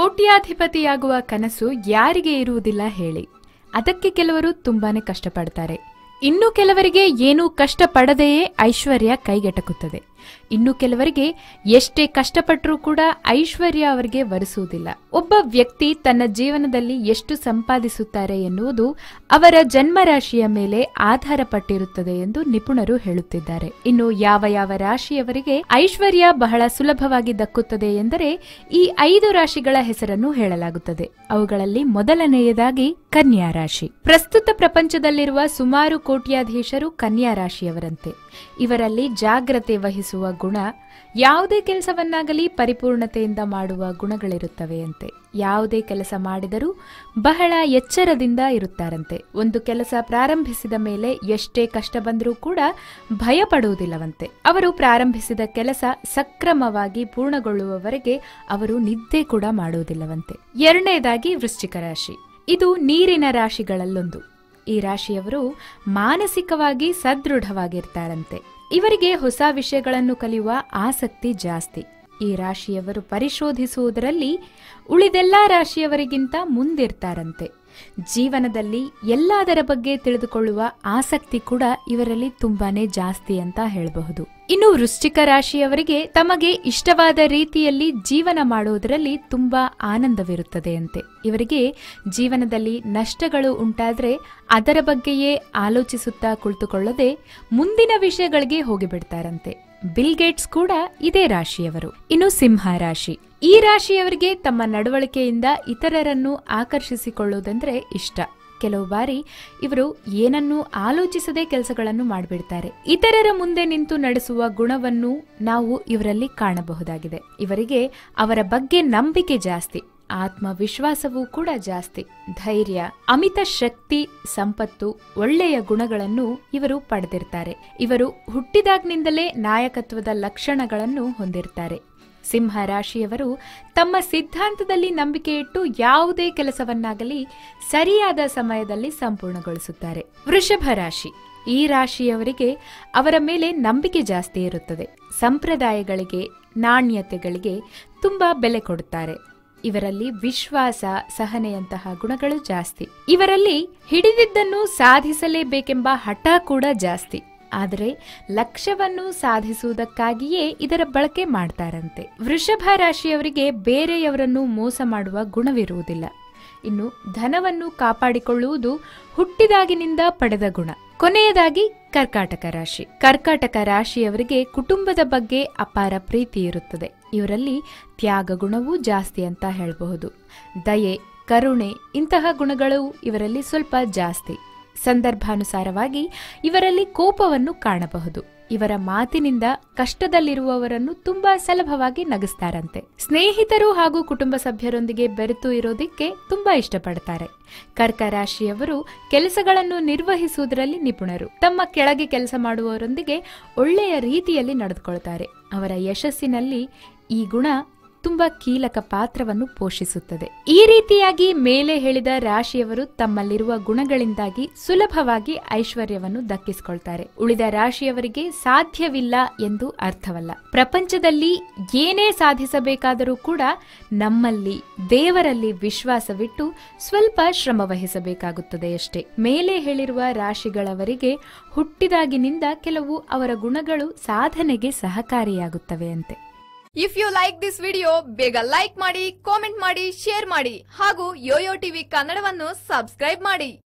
ಕೋಟ್ಯಾಧಿಪತಿಯಾಗುವ ಕನಸು ಯಾರಿಗೆ ಇರುವುದಿಲ್ಲ ಹೇಳಿ ಅದಕ್ಕೆ ಕೆಲವರು ತುಂಬಾನೇ ಕಷ್ಟಪಡ್ತಾರೆ ಇನ್ನು ಕೆಲವರಿಗೆ ಏನೂ ಕಷ್ಟಪಡದೆಯೇ ಐಶ್ವರ್ಯ ಕೈಗೆಟಕುತ್ತದೆ ಇನ್ನು ಕೆಲವರಿಗೆ ಎಷ್ಟೇ ಕಷ್ಟಪಟ್ಟರೂ ಕೂಡ ಐಶ್ವರ್ಯ ಅವರಿಗೆ ವರಿಸುವುದಿಲ್ಲ ಒಬ್ಬ ವ್ಯಕ್ತಿ ತನ್ನ ಜೀವನದಲ್ಲಿ ಎಷ್ಟು ಸಂಪಾದಿಸುತ್ತಾರೆ ಎನ್ನುವುದು ಅವರ ಜನ್ಮರಾಶಿಯ ಮೇಲೆ ಆಧಾರ ಪಟ್ಟಿರುತ್ತದೆ ಎಂದು ನಿಪುಣರು ಹೇಳುತ್ತಿದ್ದಾರೆ ಇನ್ನು ಯಾವ ಯಾವ ರಾಶಿಯವರಿಗೆ ಐಶ್ವರ್ಯ ಬಹಳ ಸುಲಭವಾಗಿ ದಕ್ಕುತ್ತದೆ ಎಂದರೆ ಈ ಐದು ರಾಶಿಗಳ ಹೆಸರನ್ನು ಹೇಳಲಾಗುತ್ತದೆ ಅವುಗಳಲ್ಲಿ ಮೊದಲನೆಯದಾಗಿ ಕನ್ಯಾ ರಾಶಿ ಪ್ರಸ್ತುತ ಪ್ರಪಂಚದಲ್ಲಿರುವ ಸುಮಾರು ಕೋಟ್ಯಾಧೀಶರು ಕನ್ಯಾ ರಾಶಿಯವರಂತೆ ಇವರಲ್ಲಿ ಜಾಗ್ರತೆ ವಹಿಸುವ ಗುಣ ಯಾವುದೇ ಕೆಲಸವನ್ನಾಗಲಿ ಪರಿಪೂರ್ಣತೆಯಿಂದ ಮಾಡುವ ಗುಣಗಳಿರುತ್ತವೆಯಂತೆ ಯಾವುದೇ ಕೆಲಸ ಮಾಡಿದರೂ ಬಹಳ ಎಚ್ಚರದಿಂದ ಇರುತ್ತಾರಂತೆ ಒಂದು ಕೆಲಸ ಪ್ರಾರಂಭಿಸಿದ ಮೇಲೆ ಎಷ್ಟೇ ಕಷ್ಟ ಬಂದರೂ ಕೂಡ ಭಯ ಪಡುವುದಿಲ್ಲವಂತೆ ಅವರು ಪ್ರಾರಂಭಿಸಿದ ಕೆಲಸ ಸಕ್ರಮವಾಗಿ ಪೂರ್ಣಗೊಳ್ಳುವವರೆಗೆ ಅವರು ನಿದ್ದೆ ಕೂಡ ಮಾಡುವುದಿಲ್ಲವಂತೆ ಎರಡನೇದಾಗಿ ವೃಶ್ಚಿಕ ರಾಶಿ ಇದು ನೀರಿನ ರಾಶಿಗಳಲ್ಲೊಂದು ಈ ರಾಶಿಯವರು ಮಾನಸಿಕವಾಗಿ ಸದೃಢವಾಗಿರ್ತಾರಂತೆ ಇವರಿಗೆ ಹೊಸ ವಿಷಯಗಳನ್ನು ಕಲಿಯುವ ಆಸಕ್ತಿ ಜಾಸ್ತಿ ಈ ರಾಶಿಯವರು ಪರಿಶೋಧಿಸುವುದರಲ್ಲಿ ಉಳಿದೆಲ್ಲ ರಾಶಿಯವರಿಗಿಂತ ಮುಂದಿರ್ತಾರಂತೆ ಜೀವನದಲ್ಲಿ ಎಲ್ಲದರ ಬಗ್ಗೆ ತಿಳಿದುಕೊಳ್ಳುವ ಆಸಕ್ತಿ ಕೂಡ ಇವರಲ್ಲಿ ತುಂಬಾನೇ ಜಾಸ್ತಿ ಅಂತ ಹೇಳಬಹುದು ಇನ್ನು ವೃಶ್ಚಿಕ ರಾಶಿಯವರಿಗೆ ತಮಗೆ ಇಷ್ಟವಾದ ರೀತಿಯಲ್ಲಿ ಜೀವನ ಮಾಡುವುದರಲ್ಲಿ ತುಂಬಾ ಆನಂದವಿರುತ್ತದೆ ಅಂತೆ ಇವರಿಗೆ ಜೀವನದಲ್ಲಿ ನಷ್ಟಗಳು ಉಂಟಾದ್ರೆ ಅದರ ಬಗ್ಗೆಯೇ ಆಲೋಚಿಸುತ್ತಾ ಕುಳಿತುಕೊಳ್ಳದೆ ಮುಂದಿನ ವಿಷಯಗಳಿಗೆ ಹೋಗಿಬಿಡ್ತಾರಂತೆ ಬಿಲ್ ಗೇಟ್ಸ್ ಕೂಡ ಇದೇ ರಾಶಿಯವರು ಇನ್ನು ಸಿಂಹ ರಾಶಿ ಈ ರಾಶಿಯವರಿಗೆ ತಮ್ಮ ನಡವಳಿಕೆಯಿಂದ ಇತರರನ್ನು ಆಕರ್ಷಿಸಿಕೊಳ್ಳುವುದಂದ್ರೆ ಇಷ್ಟ ಕೆಲವು ಬಾರಿ ಇವರು ಏನನ್ನೂ ಆಲೋಚಿಸದೆ ಕೆಲಸಗಳನ್ನು ಮಾಡಿಬಿಡ್ತಾರೆ ಇತರರ ಮುಂದೆ ನಿಂತು ನಡೆಸುವ ಗುಣವನ್ನು ನಾವು ಇವರಲ್ಲಿ ಕಾಣಬಹುದಾಗಿದೆ ಇವರಿಗೆ ಅವರ ಬಗ್ಗೆ ನಂಬಿಕೆ ಜಾಸ್ತಿ ಆತ್ಮವಿಶ್ವಾಸವೂ ಕೂಡ ಜಾಸ್ತಿ ಧೈರ್ಯ ಅಮಿತ ಶಕ್ತಿ ಸಂಪತ್ತು ಒಳ್ಳೆಯ ಗುಣಗಳನ್ನು ಇವರು ಪಡೆದಿರ್ತಾರೆ ಇವರು ಹುಟ್ಟಿದಾಗ್ನಿಂದಲೇ ನಾಯಕತ್ವದ ಲಕ್ಷಣಗಳನ್ನು ಹೊಂದಿರ್ತಾರೆ ಸಿಂಹ ರಾಶಿಯವರು ತಮ್ಮ ಸಿದ್ಧಾಂತದಲ್ಲಿ ನಂಬಿಕೆ ಇಟ್ಟು ಯಾವುದೇ ಕೆಲಸವನ್ನಾಗಲಿ ಸರಿಯಾದ ಸಮಯದಲ್ಲಿ ಸಂಪೂರ್ಣಗೊಳಿಸುತ್ತಾರೆ ವೃಷಭ ರಾಶಿ ಈ ರಾಶಿಯವರಿಗೆ ಅವರ ಮೇಲೆ ನಂಬಿಕೆ ಜಾಸ್ತಿ ಇರುತ್ತದೆ ಸಂಪ್ರದಾಯಗಳಿಗೆ ನಾಣ್ಯತೆಗಳಿಗೆ ತುಂಬಾ ಬೆಲೆ ಕೊಡುತ್ತಾರೆ ಇವರಲ್ಲಿ ವಿಶ್ವಾಸ ಸಹನೆಯಂತಹ ಗುಣಗಳು ಜಾಸ್ತಿ ಇವರಲ್ಲಿ ಹಿಡಿದಿದ್ದನ್ನು ಸಾಧಿಸಲೇಬೇಕೆಂಬ ಹಠ ಕೂಡ ಜಾಸ್ತಿ ಆದರೆ ಲಕ್ಷ್ಯವನ್ನು ಸಾಧಿಸುವುದಕ್ಕಾಗಿಯೇ ಇದರ ಬಳಕೆ ಮಾಡ್ತಾರಂತೆ ವೃಷಭ ರಾಶಿಯವರಿಗೆ ಬೇರೆಯವರನ್ನು ಮೋಸ ಮಾಡುವ ಗುಣವಿರುವುದಿಲ್ಲ ಇನ್ನು ಧನವನ್ನು ಕಾಪಾಡಿಕೊಳ್ಳುವುದು ಹುಟ್ಟಿದಾಗಿನಿಂದ ಪಡೆದ ಗುಣ ಕೊನೆಯದಾಗಿ ಕರ್ಕಾಟಕ ರಾಶಿ ಕರ್ಕಾಟಕ ರಾಶಿಯವರಿಗೆ ಕುಟುಂಬದ ಬಗ್ಗೆ ಅಪಾರ ಪ್ರೀತಿ ಇರುತ್ತದೆ ಇವರಲ್ಲಿ ತ್ಯಾಗ ಗುಣವೂ ಜಾಸ್ತಿ ಅಂತ ಹೇಳಬಹುದು ದಯೆ ಕರುಣೆ ಇಂತಹ ಗುಣಗಳು ಇವರಲ್ಲಿ ಸ್ವಲ್ಪ ಜಾಸ್ತಿ ಸಂದರ್ಭಾನುಸಾರವಾಗಿ ಇವರಲ್ಲಿ ಕೋಪವನ್ನು ಕಾಣಬಹುದು ಇವರ ಮಾತಿನಿಂದ ಕಷ್ಟದಲ್ಲಿರುವವರನ್ನು ತುಂಬಾ ಸುಲಭವಾಗಿ ನಗಿಸ್ತಾರಂತೆ ಸ್ನೇಹಿತರು ಹಾಗೂ ಕುಟುಂಬ ಸಭ್ಯರೊಂದಿಗೆ ಬೆರೆತು ಇರೋದಿಕ್ಕೆ ತುಂಬಾ ಇಷ್ಟಪಡ್ತಾರೆ ಕರ್ಕ ರಾಶಿಯವರು ಕೆಲಸಗಳನ್ನು ನಿರ್ವಹಿಸುವುದರಲ್ಲಿ ನಿಪುಣರು ತಮ್ಮ ಕೆಳಗೆ ಕೆಲಸ ಮಾಡುವವರೊಂದಿಗೆ ಒಳ್ಳೆಯ ರೀತಿಯಲ್ಲಿ ನಡೆದುಕೊಳ್ತಾರೆ ಅವರ ಯಶಸ್ಸಿನಲ್ಲಿ ಈ ಗುಣ ತುಂಬಾ ಕೀಲಕ ಪಾತ್ರವನ್ನು ಪೋಷಿಸುತ್ತದೆ ಈ ರೀತಿಯಾಗಿ ಮೇಲೆ ಹೇಳಿದ ರಾಶಿಯವರು ತಮ್ಮಲ್ಲಿರುವ ಗುಣಗಳಿಂದಾಗಿ ಸುಲಭವಾಗಿ ಐಶ್ವರ್ಯವನ್ನು ದಕ್ಕಿಸಿಕೊಳ್ತಾರೆ ಉಳಿದ ರಾಶಿಯವರಿಗೆ ಸಾಧ್ಯವಿಲ್ಲ ಎಂದು ಅರ್ಥವಲ್ಲ ಪ್ರಪಂಚದಲ್ಲಿ ಏನೇ ಸಾಧಿಸಬೇಕಾದರೂ ಕೂಡ ನಮ್ಮಲ್ಲಿ ದೇವರಲ್ಲಿ ವಿಶ್ವಾಸವಿಟ್ಟು ಸ್ವಲ್ಪ ಶ್ರಮ ವಹಿಸಬೇಕಾಗುತ್ತದೆ ಅಷ್ಟೇ ಮೇಲೆ ಹೇಳಿರುವ ರಾಶಿಗಳವರಿಗೆ ಹುಟ್ಟಿದಾಗಿನಿಂದ ಕೆಲವು ಅವರ ಗುಣಗಳು ಸಾಧನೆಗೆ ಸಹಕಾರಿಯಾಗುತ್ತವೆ ಅಂತೆ if you like this video ಬೇಗ ಲೈಕ್ ಮಾಡಿ ಕಾಮೆಂಟ್ ಮಾಡಿ ಶೇರ್ ಮಾಡಿ ಹಾಗೂ ಯೋಯೋ ಟಿವಿ ಕನ್ನಡವನ್ನು ಸಬ್ಸ್ಕ್ರೈಬ್ ಮಾಡಿ